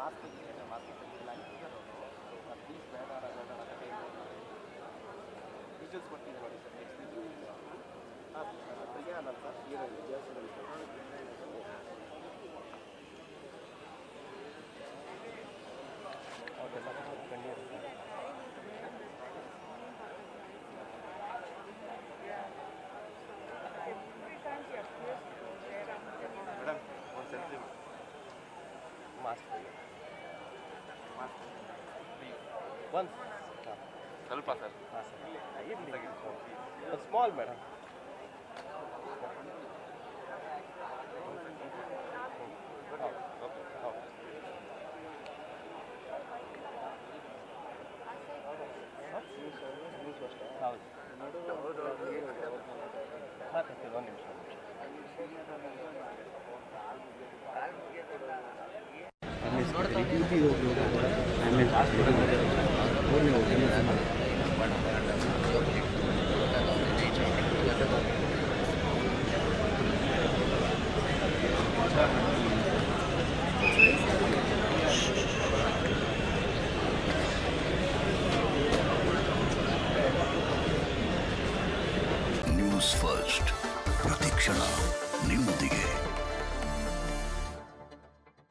mask ತೆಗಿತೀನಿ mask ತೆಗಿಲ್ಲ please ಬೇಡ ಬೇಡ ಅಂತ ಕೈ ವಿಜುವಲ್ಸ್ ಕೊಡ್ತೀನಿ ನೋಡಿ ಸರ್ ನೆಕ್ಸ್ಟ್ ಹಾಂ ತೆಗಿಯೋಣ ಸರ್ ಹೀರೋ ಓಕೆ ಸರ್ ಖಂಡಿತ ಮೇಡಮ್ ಒಂದು ಸೆಲ್ಫಿ ಮಾಸ್ಕ್ ಮಾಸ್ಕ್ ಒಂದು ಸ್ವಲ್ಪ ಸರ್ ಹಾಂ ಸರ್ ಇರಲಿ ಒಂದು ಸ್ಮಾಲ್ ಮೇಡಮ್ ಓಕೆ ಓಕೆ ಹೌದು ಹಾಂ ಸರ್ ಒಂದು ನಿಮಿಷ ಒಂದು ನಿಮಿಷ ಆಮೇಲೆ ಡ್ಯೂಟಿಗೆ ಹೋಗಿ ಆಮೇಲೆ ಹಾಸ್ಪಿಟಲ್ ಹೋಗಿ